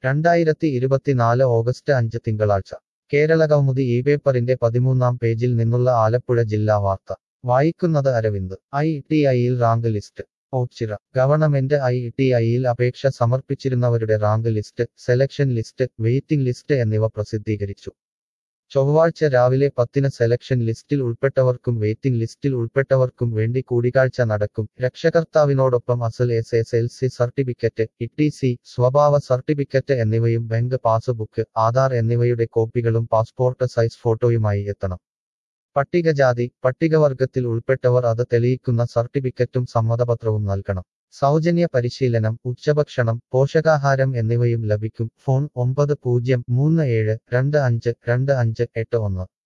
രണ്ടായിരത്തി ഇരുപത്തിനാല് ഓഗസ്റ്റ് അഞ്ച് തിങ്കളാഴ്ച കേരളകൗമുദി ഈ പേപ്പറിന്റെ പതിമൂന്നാം പേജിൽ നിന്നുള്ള ആലപ്പുഴ ജില്ലാ വാർത്ത വായിക്കുന്നത് അരവിന്ദ് ഐ ടി ഐയിൽ rank list Oachira government I T ഐയിൽ അപേക്ഷ സമർപ്പിച്ചിരുന്നവരുടെ rank list selection list waiting list എന്നിവ പ്രസിദ്ധീകരിച്ചു ചൊവ്വാഴ്ച രാവിലെ പത്തിന് സെലക്ഷൻ ലിസ്റ്റിൽ ഉൾപ്പെട്ടവർക്കും വെയിറ്റിംഗ് ലിസ്റ്റിൽ ഉൾപ്പെട്ടവർക്കും വേണ്ടി കൂടിക്കാഴ്ച നടക്കും രക്ഷകർത്താവിനോടൊപ്പം അസൽ S S L C certificate E C സ്വഭാവ സർട്ടിഫിക്കറ്റ് എന്നിവയും ബാങ്ക് പാസ്ബുക്ക് ആധാർ എന്നിവയുടെ കോപ്പികളും പാസ്പോർട്ട് സൈസ് ഫോട്ടോയുമായി എത്തണം പട്ടികജാതി പട്ടികവർഗത്തിൽ ഉൾപ്പെട്ടവർ അത് തെളിയിക്കുന്ന സർട്ടിഫിക്കറ്റും സമ്മതപത്രവും നൽകണം സൗജന്യ പരിശീലനം ഉച്ചഭക്ഷണം പോഷകാഹാരം എന്നിവയും ലഭിക്കും ഫോൺ ഒമ്പത് പൂജ്യം മൂന്ന് ഏഴ് രണ്ട് അഞ്ച് രണ്ട് അഞ്ച് എട്ട് ഒന്ന്